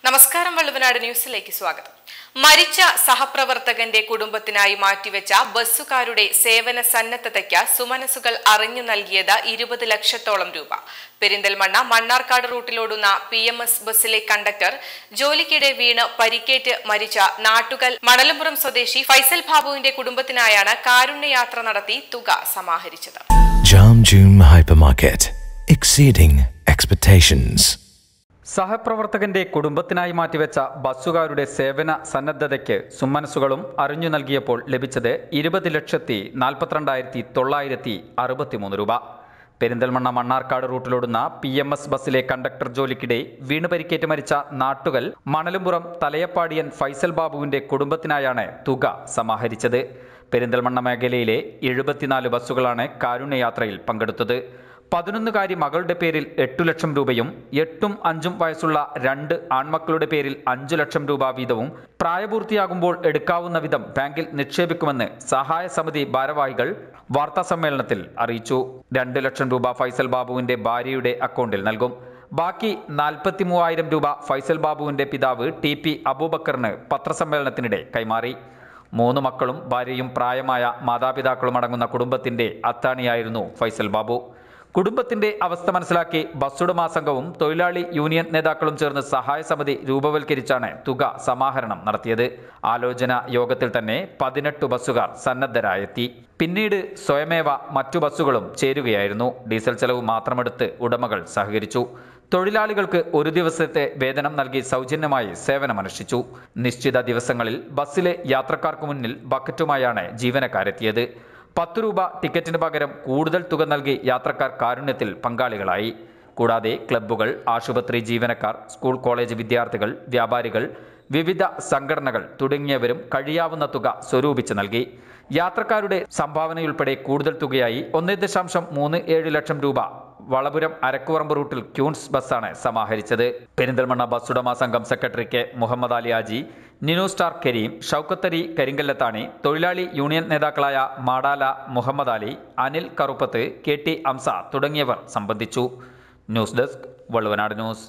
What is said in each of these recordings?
നമസ്കാരം വള്ളുവനാട് ന്യൂസിലേക്ക് സ്വാഗതം മരിച്ച സഹപ്രവർത്തകന്റെ കുടുംബത്തിനായി മാറ്റിവെച്ച ബസ്സുകാരുടെ സേവന സന്നദ്ധതയ്ക്ക് സുമനസുകൾ അറിഞ്ഞു നൽകിയത് ഇരുപത് ലക്ഷത്തോളം രൂപ പെരിന്തൽമണ്ണ മണ്ണാർക്കാട് റൂട്ടിലോടുന്ന പി എം എസ് ബസ്സിലെ കണ്ടക്ടർ ജോലിക്കിടെ വീണ് പരിക്കേറ്റ് മരിച്ച നാട്ടുകൽ മണലമ്പുറം സ്വദേശി ഫൈസൽ ബാബുവിന്റെ കുടുംബത്തിനായാണ് കാരുണ്യയാത്ര നടത്തി തുക സമാഹരിച്ചത് Jam June Hypermarket. Exceeding expectations. സഹപ്രവർത്തകന്റെ കുടുംബത്തിനായി മാറ്റിവെച്ച ബസ്സുകാരുടെ സേവന സന്നദ്ധതയ്ക്ക് സുമനസുകളും അറിഞ്ഞു നൽകിയപ്പോൾ ലഭിച്ചത് ഇരുപത് ലക്ഷത്തി നാൽപ്പത്തിരണ്ടായിരത്തി തൊള്ളായിരത്തി അറുപത്തിമൂന്ന് രൂപ പെരിന്തൽമണ്ണ മണ്ണാർക്കാട് റൂട്ടിലോടുന്ന പി എം എസ് ബസ്സിലെ കണ്ടക്ടർ ജോലിക്കിടെ വീണ് പരിക്കേറ്റ് മരിച്ച നാട്ടുകൽ മണലുംപുറം തലയപ്പാടിയൻ ഫൈസൽ ബാബുവിന്റെ കുടുംബത്തിനായാണ് തുക സമാഹരിച്ചത് പെരിന്തൽമണ്ണ മേഖലയിലെ എഴുപത്തിനാല് ബസ്സുകളാണ് കാരുണ്യയാത്രയിൽ പങ്കെടുത്തത് പതിനൊന്നുകാരി മകളുടെ പേരിൽ എട്ടു ലക്ഷം രൂപയും എട്ടും അഞ്ചും വയസ്സുള്ള രണ്ട് ആൺമക്കളുടെ പേരിൽ അഞ്ചു ലക്ഷം രൂപ വീതവും പ്രായപൂർത്തിയാകുമ്പോൾ എടുക്കാവുന്ന വിധം ബാങ്കിൽ നിക്ഷേപിക്കുമെന്ന് സഹായ സമിതി ഭാരവാഹികൾ വാർത്താസമ്മേളനത്തിൽ അറിയിച്ചു രണ്ട് ലക്ഷം രൂപ ഫൈസൽ ബാബുവിന്റെ ഭാര്യയുടെ അക്കൗണ്ടിൽ നൽകും ബാക്കി നാൽപ്പത്തി മൂവായിരം രൂപ ഫൈസൽ ബാബുവിന്റെ പിതാവ് ടി പി അബൂബക്കറിന് പത്രസമ്മേളനത്തിനിടെ കൈമാറി മൂന്ന് മക്കളും ഭാര്യയും പ്രായമായ മാതാപിതാക്കളും അടങ്ങുന്ന കുടുംബത്തിന്റെ അത്താണിയായിരുന്നു ഫൈസൽ ബാബു കുടുംബത്തിന്റെ അവസ്ഥ മനസ്സിലാക്കി ബസ്സുടമ സംഘവും തൊഴിലാളി യൂണിയൻ നേതാക്കളും ചേർന്ന് സഹായ സമിതി രൂപവൽക്കരിച്ചാണ് തുക സമാഹരണം നടത്തിയത് ആലോചന യോഗത്തിൽ തന്നെ പതിനെട്ട് ബസ്സുകാർ സന്നദ്ധരായെത്തി പിന്നീട് സ്വയമേവ മറ്റു ബസ്സുകളും ചേരുകയായിരുന്നു ഡീസൽ ചെലവ് മാത്രമെടുത്ത് ഉടമകൾ സഹകരിച്ചു തൊഴിലാളികൾക്ക് ഒരു ദിവസത്തെ വേതനം നൽകി സൗജന്യമായി സേവനമനുഷ്ഠിച്ചു നിശ്ചിത ദിവസങ്ങളിൽ ബസ്സിലെ യാത്രക്കാർക്ക് മുന്നിൽ ബക്കറ്റുമായാണ് ജീവനക്കാരെത്തിയത് പത്ത് രൂപ ടിക്കറ്റിന് പകരം കൂടുതൽ തുക നൽകി യാത്രക്കാർ കാരുണ്യത്തിൽ പങ്കാളികളായി കൂടാതെ ക്ലബ്ബുകൾ ആശുപത്രി ജീവനക്കാർ സ്കൂൾ കോളേജ് വിദ്യാർത്ഥികൾ വ്യാപാരികൾ വിവിധ സംഘടനകൾ തുടങ്ങിയവരും കഴിയാവുന്ന തുക സ്വരൂപിച്ച് നൽകി യാത്രക്കാരുടെ സംഭാവനയുൾപ്പെടെ കൂടുതൽ തുകയായി ഒന്ന് ദശാംശം മൂന്ന് ഏഴ് ലക്ഷം രൂപ വളപുരം അരക്കുവറമ്പ് റൂട്ടിൽ ക്യൂൺസ് ബസ്സാണ് സമാഹരിച്ചത് പെരിന്തൽമണ്ണ ബസ്സുടമ സംഘം സെക്രട്ടറി കെ മുഹമ്മദ് അലി ആജി നിനു സ്റ്റാർ കരീം ഷൌക്കത്തരി കരിങ്കല്ലത്താണി തൊഴിലാളി യൂണിയൻ നേതാക്കളായ മാടാല മുഹമ്മദ് അലി അനിൽ കറുപ്പത്ത് കെ ടി അംസ തുടങ്ങിയവർ സംബന്ധിച്ചു ന്യൂസ് ഡെസ്ക് വള്ളുവനാട് ന്യൂസ്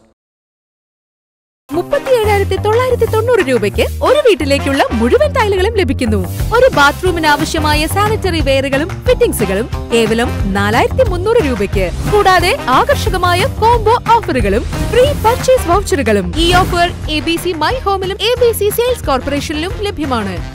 മുപ്പത്തിയേഴായിരത്തി തൊള്ളായിരത്തി തൊണ്ണൂറ് രൂപയ്ക്ക് ഒരു വീട്ടിലേക്കുള്ള മുഴുവൻ ടൈലുകളും ലഭിക്കുന്നു ഒരു ബാത്റൂമിന് ആവശ്യമായ സാനിറ്ററി വെയറുകളും ഫിറ്റിംഗ്സുകളും കേവലം നാലായിരത്തി മുന്നൂറ് രൂപയ്ക്ക് കൂടാതെ ആകർഷകമായ കോംബോ ഓഫറുകളും ഫ്രീ പർച്ചേസ് വൗച്ചറുകളും ഈ offer A B C my ഹോമിലും എ ബി സി സെയിൽസ് കോർപ്പറേഷനിലും ലഭ്യമാണ്